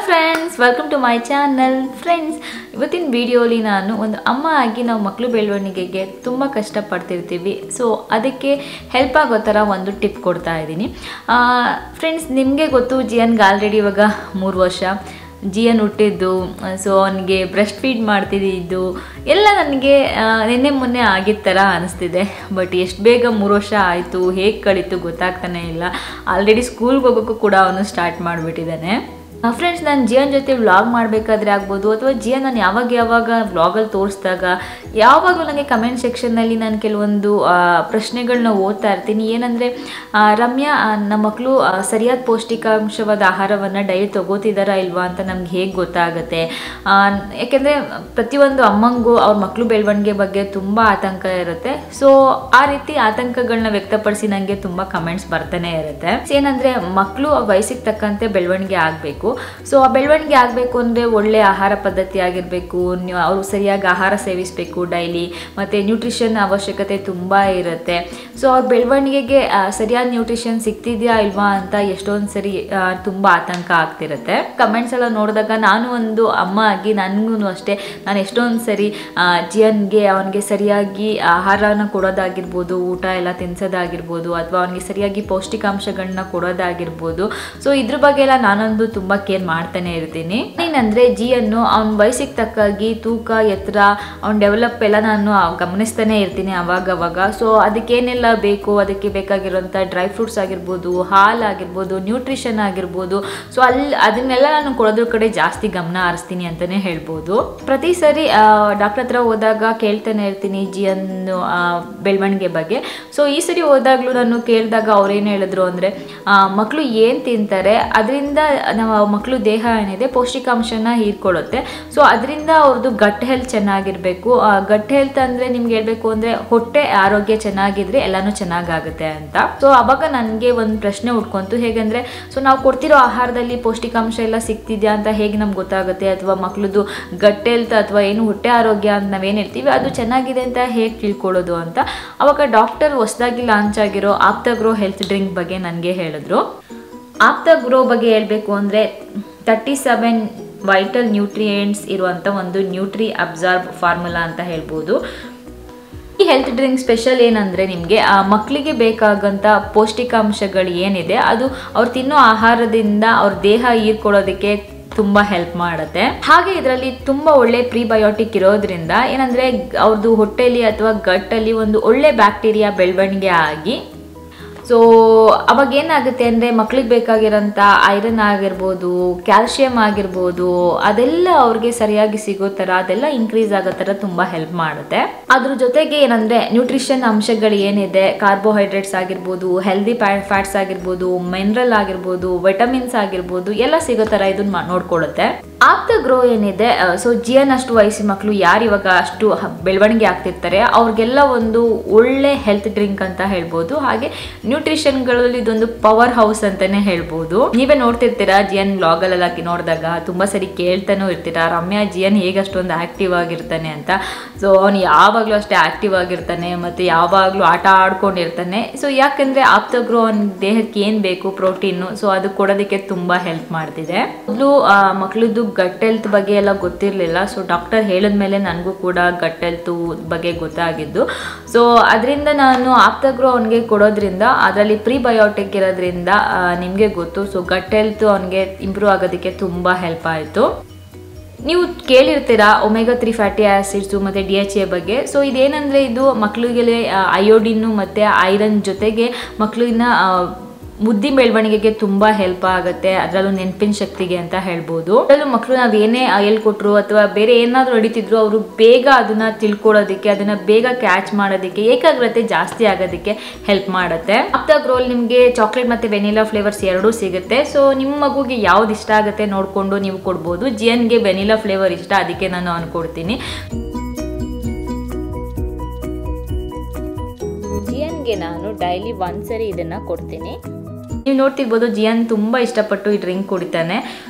friends welcome to my channel friends ಇವತ್ತಿನ ವಿಡಿಯೋಲಿ ನಾನು ಒಂದು ಅಮ್ಮ ಆಗಿ ನಾವು ಮಕ್ಕಳು ಬೆಳವಣಿಗೆಗೆ ತುಂಬ ಕಷ್ಟಪಡ್ತಿರ್ತೀವಿ ಸೊ ಅದಕ್ಕೆ ಹೆಲ್ಪ್ ಆಗೋ ಥರ ಒಂದು ಟಿಪ್ ಕೊಡ್ತಾ ಇದ್ದೀನಿ ಫ್ರೆಂಡ್ಸ್ ನಿಮಗೆ ಗೊತ್ತು ಜಿಯನ್ಗೆ ಆಲ್ರೆಡಿ ಇವಾಗ ಮೂರು ವರ್ಷ ಜಿಯನ್ ಹುಟ್ಟಿದ್ದು ಸೊ ಅವನಿಗೆ ಬ್ರೆಸ್ಟ್ ಫೀಡ್ ಮಾಡ್ತಿದ್ದು ಎಲ್ಲ ನನಗೆ ನಿನ್ನೆ ಮೊನ್ನೆ ಆಗಿದ್ದ ಥರ ಅನಿಸ್ತಿದೆ ಬಟ್ ಎಷ್ಟು ಬೇಗ ಮೂರು ವರ್ಷ ಆಯಿತು ಹೇಗೆ ಕಳೀತು ಗೊತ್ತಾಗ್ತಾನೆ ಇಲ್ಲ ಆಲ್ರೆಡಿ ಸ್ಕೂಲ್ಗೆ ಹೋಗೋಕ್ಕೂ ಕೂಡ ಅವನು ಸ್ಟಾರ್ಟ್ ಮಾಡಿಬಿಟ್ಟಿದ್ದಾನೆ ಫ್ರೆಂಡ್ಸ್ ನಾನು ಜಿಯನ್ ಜೊತೆ ವ್ಲಾಗ್ ಮಾಡಬೇಕಾದ್ರೆ ಆಗ್ಬೋದು ಅಥವಾ ಜಿಯನ್ ನಾನು ಯಾವಾಗ ಯಾವಾಗ ವ್ಲಾಗಲ್ಲಿ ತೋರಿಸಿದಾಗ ಯಾವಾಗಲೂ ನನಗೆ ಕಮೆಂಟ್ ಸೆಕ್ಷನ್ನಲ್ಲಿ ನಾನು ಕೆಲವೊಂದು ಪ್ರಶ್ನೆಗಳನ್ನ ಓದ್ತಾ ಇರ್ತೀನಿ ಏನಂದರೆ ರಮ್ಯಾ ಆ, ನಮ್ಮ ಮಕ್ಕಳು ಆ, ಸರಿಯಾದ ಪೌಷ್ಟಿಕಾಂಶವಾದ ಆಹಾರವನ್ನು ಡೈಲಿ ತಗೋತಿದ್ದಾರಾ ಇಲ್ವಾ ಅಂತ ನಮ್ಗೆ ಹೇಗೆ ಗೊತ್ತಾಗುತ್ತೆ ಆ, ಯಾಕೆಂದರೆ ಪ್ರತಿಯೊಂದು ಅಮ್ಮಂಗೂ ಅವ್ರ ಮಕ್ಕಳು ಬೆಳವಣಿಗೆ ಬಗ್ಗೆ ತುಂಬ ಆತಂಕ ಇರುತ್ತೆ ಸೊ ಆ ರೀತಿ ಆತಂಕಗಳನ್ನ ವ್ಯಕ್ತಪಡಿಸಿ ನನಗೆ ತುಂಬ ಕಮೆಂಟ್ಸ್ ಬರ್ತಾನೆ ಇರುತ್ತೆ ಏನಂದರೆ ಮಕ್ಕಳು ವಯಸ್ಸಿಗೆ ತಕ್ಕಂತೆ ಬೆಳವಣಿಗೆ ಆಗಬೇಕು ಸೊ ಆ ಬೆಳವಣಿಗೆ ಆಗಬೇಕು ಅಂದರೆ ಒಳ್ಳೆ ಆಹಾರ ಪದ್ಧತಿ ಆಗಿರಬೇಕು ಅವರು ಸರಿಯಾಗಿ ಆಹಾರ ಸೇವಿಸಬೇಕು ಡೈಲಿ ಮತ್ತು ನ್ಯೂಟ್ರಿಷನ್ ಅವಶ್ಯಕತೆ ತುಂಬ ಇರುತ್ತೆ ಸೊ ಅವ್ರ ಬೆಳವಣಿಗೆಗೆ ಆ, ಸರಿಯಾದ ನ್ಯೂಟ್ರಿಷನ್ ಸಿಗ್ತಿದೆಯಾ ಇಲ್ವಾ ಅಂತ ಎಷ್ಟೊಂದು ಸರಿ ಆ, ತುಂಬ ಆತಂಕ ಆಗ್ತಿರುತ್ತೆ ಕಮೆಂಟ್ಸ್ ಎಲ್ಲ ನೋಡಿದಾಗ ನಾನು ಒಂದು ಅಮ್ಮ ಆಗಿ ನನಗೂ ಅಷ್ಟೇ ನಾನು ಎಷ್ಟೊಂದು ಸರಿ ಆ, ಜಿಯನ್ಗೆ ಅವನಿಗೆ ಸರಿಯಾಗಿ ಆಹಾರನ ಕೊಡೋದಾಗಿರ್ಬೋದು ಊಟ ಎಲ್ಲ ತಿನ್ಸೋದಾಗಿರ್ಬೋದು ಅಥವಾ ಅವನಿಗೆ ಸರಿಯಾಗಿ ಪೌಷ್ಟಿಕಾಂಶಗಳನ್ನ ಕೊಡೋದಾಗಿರ್ಬೋದು ಸೊ ಇದ್ರ ಬಗ್ಗೆ ಎಲ್ಲ ನಾನೊಂದು ತುಂಬ ಕೇರ್ ಮಾಡ್ತಾನೆ ಇರ್ತೀನಿ ಏನಂದ್ರೆ ಜಿಯನ್ನು ಅವ್ನ ವಯಸ್ಸಿಗೆ ತಕ್ಕಾಗಿ ತೂಕ ಎತ್ತರ ಅವ್ನ ಡೆವಲಪ್ ಎಲ್ಲ ನಾನು ಗಮನಿಸ್ತಾನೆ ಇರ್ತೀನಿ ಅವಾಗ ಅವಾಗ ಸೊ ಅದಕ್ಕೇನೆಲ್ಲ ಬೇಕು ಅದಕ್ಕೆ ಬೇಕಾಗಿರೋಂಥ ಡ್ರೈ ಫ್ರೂಟ್ಸ್ ಆಗಿರ್ಬೋದು ಹಾಲು ಆಗಿರ್ಬೋದು ನ್ಯೂಟ್ರಿಷನ್ ಆಗಿರ್ಬೋದು ಸೊ ಅಲ್ಲಿ ಅದನ್ನೆಲ್ಲ ನಾನು ಕೊಡೋದ್ರ ಕಡೆ ಜಾಸ್ತಿ ಗಮನ ಹರಿಸ್ತೀನಿ ಅಂತಲೇ ಹೇಳ್ಬೋದು ಪ್ರತಿ ಸರಿ ಡಾಕ್ಟರ್ ಹತ್ರ ಹೋದಾಗ ಕೇಳ್ತಾನೆ ಇರ್ತೀನಿ ಜಿಯನ್ನು ಬೆಳವಣಿಗೆ ಬಗ್ಗೆ ಸೊ ಈ ಸರಿ ಹೋದಾಗಲೂ ನಾನು ಕೇಳಿದಾಗ ಅವ್ರೇನು ಹೇಳಿದ್ರು ಅಂದರೆ ಮಕ್ಕಳು ಏನು ತಿಂತಾರೆ ಅದರಿಂದ ನಮ್ಮ ಮಕ್ಕಳು ದೇಹ ಏನಿದೆ ಪೌಷ್ಟಿಕಾಂಶನ ಹೀರ್ಕೊಳ್ಳುತ್ತೆ ಸೊ ಅದರಿಂದ ಅವ್ರದ್ದು ಗಟ್ ಹೆಲ್ತ್ ಚೆನ್ನಾಗಿರಬೇಕು ಗಟ್ ಹೆಲ್ತ್ ಅಂದರೆ ನಿಮ್ಗೆ ಹೇಳ್ಬೇಕು ಅಂದರೆ ಹೊಟ್ಟೆ ಆರೋಗ್ಯ ಚೆನ್ನಾಗಿದ್ರೆ ಎಲ್ಲನೂ ಚೆನ್ನಾಗಾಗುತ್ತೆ ಅಂತ ಸೊ ಅವಾಗ ನನಗೆ ಒಂದು ಪ್ರಶ್ನೆ ಉಟ್ಕೊಂತು ಹೇಗೆಂದರೆ ಸೊ ನಾವು ಕೊಡ್ತಿರೋ ಆಹಾರದಲ್ಲಿ ಪೌಷ್ಟಿಕಾಂಶ ಎಲ್ಲ ಸಿಗ್ತಿದ್ಯಾ ಅಂತ ಹೇಗೆ ನಮ್ಗೆ ಗೊತ್ತಾಗುತ್ತೆ ಅಥವಾ ಮಕ್ಕಳದು ಗಟ್ ಹೆಲ್ತ್ ಅಥವಾ ಏನು ಹೊಟ್ಟೆ ಆರೋಗ್ಯ ಅಂತ ನಾವೇನು ಹೇಳ್ತೀವಿ ಅದು ಚೆನ್ನಾಗಿದೆ ಅಂತ ಹೇಗೆ ತಿಳ್ಕೊಳ್ಳೋದು ಅಂತ ಅವಾಗ ಡಾಕ್ಟರ್ ಹೊಸದಾಗಿ ಲಾಂಚ್ ಆಗಿರೋ ಆಪ್ತಗ್ರೋ ಹೆಲ್ತ್ ಡ್ರಿಂಕ್ ಬಗ್ಗೆ ನನಗೆ ಹೇಳಿದ್ರು ಆಪ್ತ ಗ್ರೋ ಬಗ್ಗೆ ಹೇಳಬೇಕು ಅಂದರೆ ತರ್ಟಿ ಸೆವೆನ್ ವೈಟಲ್ ನ್ಯೂಟ್ರಿಯೆಂಟ್ಸ್ ಇರುವಂಥ ಒಂದು ನ್ಯೂಟ್ರಿ ಅಬ್ಸಾರ್ಬ್ ಫಾರ್ಮುಲಾ ಅಂತ ಹೇಳ್ಬೋದು ಈ ಹೆಲ್ತ್ ಡ್ರಿಂಕ್ ಸ್ಪೆಷಲ್ ಏನಂದರೆ ನಿಮಗೆ ಆ ಮಕ್ಕಳಿಗೆ ಬೇಕಾಗಂಥ ಪೌಷ್ಟಿಕಾಂಶಗಳು ಏನಿದೆ ಅದು ಅವ್ರು ತಿನ್ನೋ ಆಹಾರದಿಂದ ಅವ್ರ ದೇಹ ಹೀರ್ಕೊಳ್ಳೋದಕ್ಕೆ ತುಂಬ ಹೆಲ್ಪ್ ಮಾಡುತ್ತೆ ಹಾಗೆ ಇದರಲ್ಲಿ ತುಂಬ ಒಳ್ಳೆ ಪ್ರಿಬಯೋಟಿಕ್ ಇರೋದ್ರಿಂದ ಏನಂದರೆ ಅವ್ರದ್ದು ಹೊಟ್ಟೆಲಿ ಅಥವಾ ಗಟ್ಟಲ್ಲಿ ಒಂದು ಒಳ್ಳೆ ಬ್ಯಾಕ್ಟೀರಿಯಾ ಬೆಳವಣಿಗೆ ಆಗಿ ಸೊ ಅವಾಗ ಏನಾಗುತ್ತೆ ಅಂದರೆ ಮಕ್ಳಿಗೆ ಬೇಕಾಗಿರೋಂಥ ಐರನ್ ಆಗಿರ್ಬೋದು ಕ್ಯಾಲ್ಶಿಯಂ ಆಗಿರ್ಬೋದು ಅದೆಲ್ಲ ಅವ್ರಿಗೆ ಸರಿಯಾಗಿ ಸಿಗೋ ಥರ ಅದೆಲ್ಲ ಇನ್ಕ್ರೀಸ್ ಆಗೋ ಥರ ತುಂಬ ಹೆಲ್ಪ್ ಮಾಡುತ್ತೆ ಅದ್ರ ಜೊತೆಗೆ ಏನಂದರೆ ನ್ಯೂಟ್ರಿಷನ್ ಅಂಶಗಳು ಏನಿದೆ ಕಾರ್ಬೋಹೈಡ್ರೇಟ್ಸ್ ಆಗಿರ್ಬೋದು ಹೆಲ್ದಿ ಫ್ಯಾಟ್ಸ್ ಆಗಿರ್ಬೋದು ಮಿನರಲ್ ಆಗಿರ್ಬೋದು ವಿಟಮಿನ್ಸ್ ಆಗಿರ್ಬೋದು ಎಲ್ಲ ಸಿಗೋ ಥರ ಇದನ್ನ ನೋಡ್ಕೊಳ್ಳುತ್ತೆ ಆಪ್ತ ಗ್ರೋ ಏನಿದೆ ಸೊ ಜಿಯನ್ ಅಷ್ಟು ವಯಸ್ಸಿನ ಮಕ್ಕಳು ಯಾರು ಇವಾಗ ಅಷ್ಟು ಹ- ಬೆಳವಣಿಗೆ ಆಗ್ತಿರ್ತಾರೆ ಅವ್ರಿಗೆಲ್ಲ ಒಂದು ಒಳ್ಳೆ ಹೆಲ್ತ್ ಡ್ರಿಂಕ್ ಅಂತ ಹೇಳ್ಬೋದು ಹಾಗೆ ನ್ಯೂಟ್ರಿಷನ್ಗಳಲ್ಲಿ ಇದೊಂದು ಪವರ್ ಹೌಸ್ ಅಂತಾನೆ ಹೇಳ್ಬೋದು ನೀವೇ ನೋಡ್ತಿರ್ತೀರಾ ಜಿಯನ್ ಬ್ಲಾಗಲ್ಲೆಲ್ಲ ನೋಡಿದಾಗ ತುಂಬಾ ಸರಿ ಕೇಳ್ತಾನೂ ಇರ್ತೀರಾ ರಮ್ಯಾ ಜಿಯನ್ ಹೇಗೆ ಅಷ್ಟೊಂದು ಆಕ್ಟಿವ್ ಆಗಿರ್ತಾನೆ ಅಂತ ಸೊ ಅವನು ಯಾವಾಗಲೂ ಅಷ್ಟೇ ಆಕ್ಟಿವ್ ಆಗಿರ್ತಾನೆ ಮತ್ತು ಯಾವಾಗಲೂ ಆಟ ಆಡ್ಕೊಂಡಿರ್ತಾನೆ ಸೊ ಯಾಕಂದರೆ ಆಪ್ತಗ್ರೋ ಅವನ ದೇಹಕ್ಕೆ ಏನು ಬೇಕು ಪ್ರೋಟೀನು ಸೊ ಅದು ಕೊಡೋದಕ್ಕೆ ತುಂಬ ಹೆಲ್ಪ್ ಮಾಡ್ತಿದೆ ಮೊದಲು ಮಕ್ಕಳದ್ದು ಗಟ್ ಹೆಲ್ತ್ ಬಗ್ಗೆ ಎಲ್ಲ ಗೊತ್ತಿರಲಿಲ್ಲ ಸೊ ಡಾಕ್ಟರ್ ಹೇಳಿದ್ಮೇಲೆ ನನಗೂ ಕೂಡ ಗಟ್ ಹೆಲ್ತ್ ಬಗ್ಗೆ ಗೊತ್ತಾಗಿದ್ದು ಸೊ ಅದರಿಂದ ನಾನು ಆಪ್ತಗ್ರೋ ಅವನಿಗೆ ಕೊಡೋದ್ರಿಂದ ಅದರಲ್ಲಿ ಪ್ರಿಬಯೋಟಿಕ್ ಇರೋದ್ರಿಂದ ನಿಮಗೆ ಗೊತ್ತು ಸೊ ಗಟ್ ಹೆಲ್ತ್ ಅವನಿಗೆ ಇಂಪ್ರೂವ್ ಆಗೋದಕ್ಕೆ ತುಂಬ ಹೆಲ್ಪ್ ಆಯಿತು ನೀವು ಕೇಳಿರ್ತೀರಾ ಒಮೆಗಾ ತ್ರೀ ಫ್ಯಾಟಿ ಆಸಿಡ್ಸು ಮತ್ತು ಡಿ ಎಚ್ ಎ ಬಗ್ಗೆ ಸೊ ಇದೇನಂದರೆ ಇದು ಮಕ್ಕಳಿಗೆ ಅಯೋಡಿನ್ನು ಮತ್ತು ಐರನ್ ಜೊತೆಗೆ ಮಕ್ಕಳಿನ ಮುದ್ದಿ ಬೆಳವಣಿಗೆಗೆ ತುಂಬ ಹೆಲ್ಪ್ ಆಗುತ್ತೆ ಅದರಲ್ಲೂ ನೆನಪಿನ ಶಕ್ತಿಗೆ ಅಂತ ಹೇಳ್ಬೋದು ಅದರಲ್ಲೂ ಮಕ್ಕಳು ನಾವು ಏನೇ ಹೇಳ್ಕೊಟ್ರು ಅಥವಾ ಬೇರೆ ಏನಾದರೂ ನಡೀತಿದ್ರು ಅವರು ಬೇಗ ಅದನ್ನ ತಿಳ್ಕೊಳ್ಳೋದಕ್ಕೆ ಅದನ್ನ ಬೇಗ ಕ್ಯಾಚ್ ಮಾಡೋದಕ್ಕೆ ಏಕಾಗ್ರತೆ ಜಾಸ್ತಿ ಆಗೋದಕ್ಕೆ ಹೆಲ್ಪ್ ಮಾಡುತ್ತೆ ಅಪ್ತಾಗ್ರೋಲ್ ನಿಮಗೆ ಚಾಕ್ಲೇಟ್ ಮತ್ತು ವೆನಿಲಾ ಫ್ಲೇವರ್ಸ್ ಎರಡೂ ಸಿಗುತ್ತೆ ಸೊ ನಿಮ್ಮ ಮಗುಗೆ ಯಾವ್ದು ಇಷ್ಟ ಆಗುತ್ತೆ ನೋಡಿಕೊಂಡು ನೀವು ಕೊಡ್ಬೋದು ಜಿಯನ್ಗೆ ವೆನಿಲಾ ಫ್ಲೇವರ್ ಇಷ್ಟ ಅದಕ್ಕೆ ನಾನು ಅನ್ಕೊಡ್ತೀನಿ ಜಿಯನ್ಗೆ ನಾನು ಡೈಲಿ ಒಂದ್ಸರಿ ಇದನ್ನ ಕೊಡ್ತೀನಿ ನೀವು ನೋಡ್ತಿರ್ಬೋದು ಜಿಯನ್ ತುಂಬ ಇಷ್ಟಪಟ್ಟು ಈ ಡ್ರಿಂಕ್ ಕುಡಿತಾನೆ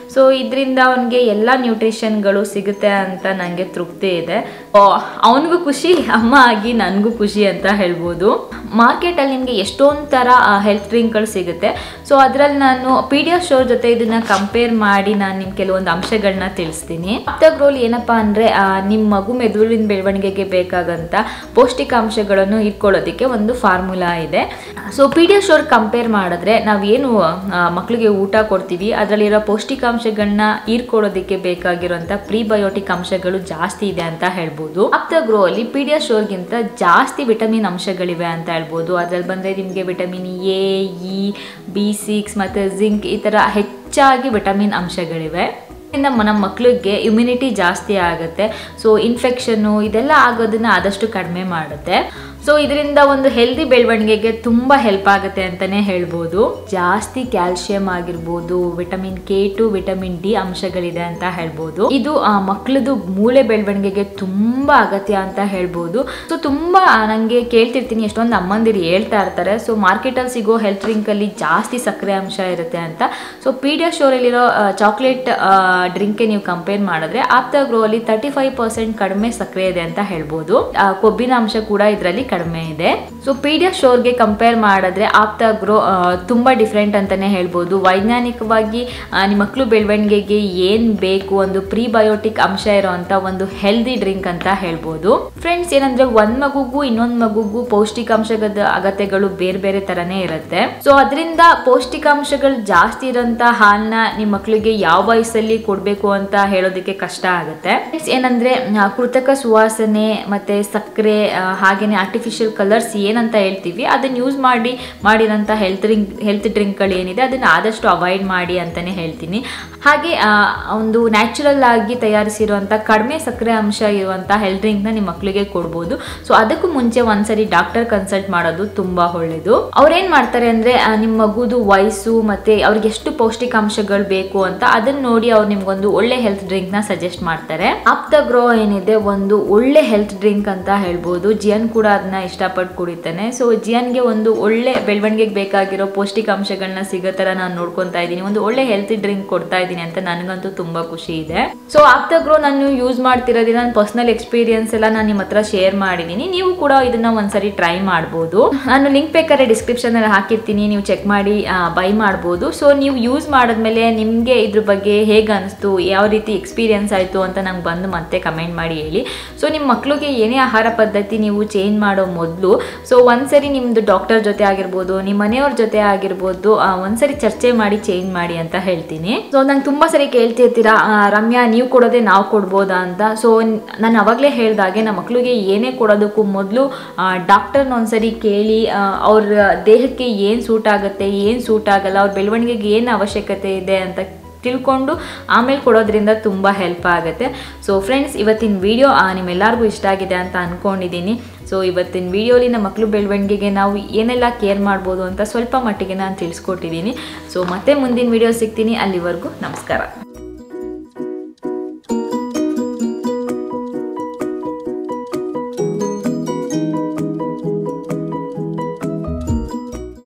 ಸೊ ಇದರಿಂದ ಅವನಿಗೆ ಎಲ್ಲ ನ್ಯೂಟ್ರಿಷನ್ಗಳು ಸಿಗುತ್ತೆ ಅಂತ ನನಗೆ ತೃಪ್ತಿ ಇದೆ ಅವನಿಗೂ ಖುಷಿ ಅಮ್ಮ ಆಗಿ ನನಗೂ ಖುಷಿ ಅಂತ ಹೇಳ್ಬೋದು ಮಾರ್ಕೆಟಲ್ಲಿ ನಿಮಗೆ ಎಷ್ಟೊಂದು ಥರ ಹೆಲ್ತ್ ಡ್ರಿಂಕ್ಗಳು ಸಿಗುತ್ತೆ ಸೊ ಅದರಲ್ಲಿ ನಾನು ಪಿ ಡಿ ಎಫ್ ಸ್ಟೋರ್ ಜೊತೆ ಇದನ್ನ ಕಂಪೇರ್ ಮಾಡಿ ನಾನು ನಿಮ್ಗೆ ಕೆಲವೊಂದು ಅಂಶಗಳನ್ನ ತಿಳಿಸ್ತೀನಿ ಗ್ರೋಲ್ ಏನಪ್ಪ ಅಂದರೆ ನಿಮ್ಮ ಮಗು ಮೆದುಳಿನ ಬೆಳವಣಿಗೆಗೆ ಬೇಕಾಗಂತ ಪೌಷ್ಟಿಕಾಂಶಗಳನ್ನು ಇಟ್ಕೊಳ್ಳೋದಕ್ಕೆ ಒಂದು ಫಾರ್ಮುಲಾ ಇದೆ so P D F store compare ಮಾಡಿದ್ರೆ ನಾವೇನು ಮಕ್ಕಳಿಗೆ ಊಟ ಕೊಡ್ತೀವಿ ಅದರಲ್ಲಿರೋ ಪೌಷ್ಟಿಕಾಂಶಗಳನ್ನ ಹೀರ್ಕೊಳ್ಳೋದಕ್ಕೆ ಬೇಕಾಗಿರುವಂಥ ಪ್ರೀಬಯೋಟಿಕ್ ಅಂಶಗಳು ಜಾಸ್ತಿ ಇದೆ ಅಂತ ಹೇಳ್ಬೋದು ಗ್ರೋ ಅಲ್ಲಿ ಪಿ ಡಿ ಎಫ್ ಸ್ಟೋರ್ಗಿಂತ ಜಾಸ್ತಿ ವಿಟಮಿನ್ ಅಂಶಗಳಿವೆ ಅಂತ ಹೇಳ್ಬೋದು ಅದ್ರಲ್ಲಿ ಬಂದರೆ ನಿಮಗೆ vitamin A E B six ಮತ್ತು ಜಿಂಕ್ ಈ ಥರ ಹೆಚ್ಚಾಗಿ ವಿಟಮಿನ್ ಅಂಶಗಳಿವೆ ಇಂದ ನಮ್ಮ ಮಕ್ಕಳಿಗೆ ಇಮ್ಯುನಿಟಿ ಜಾಸ್ತಿ ಆಗುತ್ತೆ ಸೊ ಇನ್ಫೆಕ್ಷನ್ನು ಇದೆಲ್ಲ ಆಗೋದನ್ನ ಆದಷ್ಟು ಕಡಿಮೆ ಮಾಡುತ್ತೆ ಸೊ ಇದರಿಂದ ಒಂದು ಹೆಲ್ದಿ ಬೆಳವಣಿಗೆಗೆ ತುಂಬ ಹೆಲ್ಪ್ ಆಗುತ್ತೆ ಅಂತಲೇ ಹೇಳ್ಬೋದು ಜಾಸ್ತಿ ಕ್ಯಾಲ್ಶಿಯಂ ಆಗಿರ್ಬೋದು vitamin K two vitamin D ಅಂಶಗಳಿದೆ ಅಂತ ಹೇಳ್ಬೋದು ಇದು ಆ ಮಕ್ಕಳದು ಮೂಳೆ ಬೆಳವಣಿಗೆಗೆ ತುಂಬ ಅಗತ್ಯ ಅಂತ ಹೇಳ್ಬೋದು ಸೊ ತುಂಬ ನನಗೆ ಕೇಳ್ತಿರ್ತೀನಿ ಎಷ್ಟೊಂದು ಅಮ್ಮಂದಿರು ಹೇಳ್ತಾ ಇರ್ತಾರೆ ಸೊ ಮಾರ್ಕೆಟಲ್ಲಿ ಸಿಗೋ ಹೆಲ್ತ್ ಡ್ರಿಂಕಲ್ಲಿ ಜಾಸ್ತಿ ಸಕ್ಕರೆ ಅಂಶ ಇರುತ್ತೆ ಅಂತ ಸೊ ಪಿ ಡಿ ಎಫ್ ಸ್ಟೋರಲ್ಲಿರೋ ಚಾಕ್ಲೇಟ್ ಡ್ರಿಂಕ್ಗೆ ನೀವು ಕಂಪೇರ್ ಮಾಡಿದ್ರೆ ಆಪ್ತಾ ಗ್ರೋ ಅಲ್ಲಿ ತರ್ಟಿ ಫೈವ್ ಪರ್ಸೆಂಟ್ ಕಡಿಮೆ ಸಕ್ಕರೆ ಇದೆ ಅಂತ ಹೇಳ್ಬೋದು ಆ, ಕೊಬ್ಬಿನ ಅಂಶ ಕೂಡ ಇದರಲ್ಲಿ ಕಡಿಮೆ ಇದೆ ಸೊ ಪಿ ಡಿ ಎಫ್ ಸ್ಟೋರ್ಗೆ ಕಂಪೇರ್ ಮಾಡಿದ್ರೆ ಆಪ್ತಾ ಗ್ರೋ ತುಂಬ ಡಿಫ್ರೆಂಟ್ ಅಂತಾನೆ ಹೇಳ್ಬೋದು ವೈಜ್ಞಾನಿಕವಾಗಿ ಆ, ನಿಮ್ಮ ಮಕ್ಕಳು ಬೆಳವಣಿಗೆಗೆ ಏನು ಬೇಕು ಒಂದು ಪ್ರೀಬಯೋಟಿಕ್ ಅಂಶ ಇರೋವಂಥ ಒಂದು ಹೆಲ್ದಿ ಡ್ರಿಂಕ್ ಅಂತ ಹೇಳ್ಬೋದು ಫ್ರೆಂಡ್ಸ್ ಏನಂದ್ರೆ ಒಂದ್ ಮಗುಗೂ ಇನ್ನೊಂದ್ ಮಗುಗೂ ಪೌಷ್ಟಿಕಾಂಶದ ಅಗತ್ಯಗಳು ಬೇರೆ ಬೇರೆ ತರನೇ ಇರುತ್ತೆ ಸೊ ಅದರಿಂದ ಪೌಷ್ಟಿಕಾಂಶಗಳು ಜಾಸ್ತಿ ಇರೋಂಥ ಹಾಲನ್ನ ನಿಮ್ಮ ಮಕ್ಕಳಿಗೆ ಯಾವ ವಯಸ್ಸಲ್ಲಿ ಕೊಡಬೇಕು ಅಂತ ಹೇಳೋದಕ್ಕೆ ಕಷ್ಟ ಆಗುತ್ತೆ Friends, ಏನಂದ್ರೆ ಆ, ಕೃತಕ ಸುವಾಸನೆ ಮತ್ತೆ ಸಕ್ಕರೆ ಆ, ಹಾಗೇನೆ ಆರ್ಟಿಫಿಷಿಯಲ್ ಕಲರ್ಸ್ ಏನಂತ ಹೇಳ್ತೀವಿ ಅದನ್ನ ಯೂಸ್ ಮಾಡಿ ಮಾಡಿರೋಂಥ ಹೆಲ್ತ್ ಡ್ರಿಂಕ್ ಹೆಲ್ತ್ ಡ್ರಿಂಕ್ಗಳು ಏನಿದೆ ಅದನ್ನ ಆದಷ್ಟು ಅವಾಯ್ಡ್ ಮಾಡಿ ಅಂತಾನೆ ಹೇಳ್ತೀನಿ ಹಾಗೆ ಆ, ಒಂದು ನ್ಯಾಚುರಲ್ ಆಗಿ ತಯಾರಿಸಿರುವಂಥ ಕಡಿಮೆ ಸಕ್ಕರೆ ಅಂಶ ಇರುವಂಥ ಹೆಲ್ತ್ ಡ್ರಿಂಕ್ನ ನಿಮ್ಮ ಮಕ್ಕಳಿಗೆ ಕೊಡ್ಬೋದು ಸೊ ಅದಕ್ಕೂ ಮುಂಚೆ ಒಂದ್ಸರಿ ಡಾಕ್ಟರ್ ಕನ್ಸಲ್ಟ್ ಮಾಡೋದು ತುಂಬಾ ಒಳ್ಳೇದು ಅವ್ರೇನ್ ಮಾಡ್ತಾರೆ ಅಂದ್ರೆ ಆ, ನಿಮ್ಮ ಮಗುದು ವಯಸ್ಸು ಮತ್ತೆ ಅವ್ರಿಗೆ ಎಷ್ಟು ಪೌಷ್ಟಿಕಾಂಶಗಳು ಬೇಕು ಅಂತ ಅದನ್ನ ನೋಡಿ ಅವ್ರು ನಿಮ್ಗೊಂದು ಒಳ್ಳೆ ಹೆಲ್ತ್ ಡ್ರಿಂಕ್ ನ ಸಜೆಸ್ಟ್ ಮಾಡ್ತಾರೆ ಆಪ್ತ ಗ್ರೋ ಏನಿದೆ ಒಂದು ಒಳ್ಳೆ ಹೆಲ್ತ್ ಡ್ರಿಂಕ್ ಅಂತ ಹೇಳ್ಬೋದು ಜಿಯನ್ ಕೂಡ ಅದನ್ನ ಇಷ್ಟಪಟ್ಟು ಕುಡಿತಾನೆ ಸೊ ಜಿಯನ್ಗೆ ಒಂದು ಒಳ್ಳೆ ಬೆಳವಣಿಗೆಗೆ ಬೇಕಾಗಿರೋ ಪೌಷ್ಟಿಕಾಂಶಗಳನ್ನ ಸಿಗೋ ತರ ನಾನು ನೋಡ್ಕೊಂತಾ ಇದ್ದೀನಿ ಒಂದು ಒಳ್ಳೆ ಹೆಲ್ತ್ ಡ್ರಿಂಕ್ ಕೊಡ್ತಾ ಇದ್ದೀನಿ ಅಂತ ನನಗಂತೂ ತುಂಬಾ ಖುಷಿ ಇದೆ ಸೊ ಆಪ್ತ ಗ್ರೋ ನಾನು ಯೂಸ್ ಮಾಡ್ತಿರೋದಿಲ್ಲ ನನ್ನ ಪರ್ಸನಲ್ ಎಕ್ಸ್ಪೀರಿಯನ್ಸ್ ಎಲ್ಲ ನಾನು ನಿಮ್ಮ ಹತ್ರ ಶೇರ್ ಮಾಡಿದ್ದೀನಿ ನೀವು ಕೂಡ ಇದನ್ನ ಒಂದ್ಸರಿ ಟ್ರೈ ಮಾಡ್ಬೋದು ನಾನು ಲಿಂಕ್ ಬೇಕಾದ್ರೆ ಡಿಸ್ಕ್ರಿಪ್ಷನ್ ಅಲ್ಲಿ ಹಾಕಿರ್ತೀನಿ ನೀವು ಚೆಕ್ ಮಾಡಿ ಬೈ ಮಾಡ್ಬೋದು ಸೊ ನೀವು ಯೂಸ್ ಮಾಡಿದ್ಮೇಲೆ ನಿಮಗೆ ಇದ್ರ ಬಗ್ಗೆ ಹೇಗೆ ಅನಿಸ್ತು ಯಾವ ರೀತಿ ಎಕ್ಸ್ಪೀರಿಯನ್ಸ್ ಆಯಿತು ಅಂತ ನಂಗೆ ಬಂದು ಮತ್ತೆ ಕಮೆಂಟ್ ಮಾಡಿ ಹೇಳಿ ಸೊ ನಿಮ್ಮ ಮಕ್ಕಳಿಗೆ ಏನೇ ಆಹಾರ ಪದ್ಧತಿ ನೀವು ಚೇಂಜ್ ಮಾಡೋ ಮೊದಲು ಸೊ ಒಂದ್ಸರಿ ನಿಮ್ಮದು ಡಾಕ್ಟರ್ ಜೊತೆ ಆಗಿರ್ಬೋದು ನಿಮ್ಮ ಮನೆಯವ್ರ ಜೊತೆ ಆಗಿರ್ಬೋದು ಆ, ಒಂದ್ಸರಿ ಚರ್ಚೆ ಮಾಡಿ ಚೇಂಜ್ ಮಾಡಿ ಅಂತ ಹೇಳ್ತೀನಿ ಸೊ ನಂಗೆ ತುಂಬ ಸರಿ ಕೇಳ್ತಿರ್ತೀರಾ ಆ, ರಮ್ಯಾ ನೀವು ಕೊಡೋದೇ ನಾವು ಕೊಡ್ಬೋದಾ ಅಂತ ಸೊ ನಾನು ಅವಾಗಲೇ ಹೇಳ್ದಾಗೆ ನಮ್ಮ ಮಕ್ಕಳಿಗೆ ಏನೇ ಕೊಡೋದಕ್ಕೂ ಮೊದಲು ಡಾಕ್ಟರ್ನ ಒಂದ್ಸರಿ ಕೇಳಿ ಆ, ಅವ್ರ ದೇಹಕ್ಕೆ ಏನು ಸೂಟ್ ಆಗುತ್ತೆ ಏನು ಸೂಟ್ ಆಗಲ್ಲ ಅವ್ರ ಬೆಳವಣಿಗೆಗೆ ಏನು ಅವಶ್ಯಕತೆ ಇದೆ ಅಂತ ತಿಳ್ಕೊಂಡು ಆಮೇಲೆ ಕೊಡೋದ್ರಿಂದ ತುಂಬ ಹೆಲ್ಪ್ ಆಗುತ್ತೆ ಸೊ ಫ್ರೆಂಡ್ಸ್ ಇವತ್ತಿನ ವಿಡಿಯೋ ನಿಮ್ಮೆಲ್ಲರಿಗೂ ಇಷ್ಟ ಆಗಿದೆ ಅಂತ ಅಂದ್ಕೊಂಡಿದ್ದೀನಿ ಸೊ ಇವತ್ತಿನ ವಿಡಿಯೋಲಿ ನಮ್ಮ ಮಕ್ಕಳು ಬೆಳವಣಿಗೆಗೆ ನಾವು ಏನೆಲ್ಲ ಕೇರ್ ಮಾಡ್ಬೋದು ಅಂತ ಸ್ವಲ್ಪ ಮಟ್ಟಿಗೆ ನಾನು ತಿಳಿಸ್ಕೊಟ್ಟಿದ್ದೀನಿ ಸೊ ಮತ್ತೆ ಮುಂದಿನ ವಿಡಿಯೋ ಸಿಗ್ತೀನಿ ಅಲ್ಲಿವರೆಗೂ ನಮಸ್ಕಾರ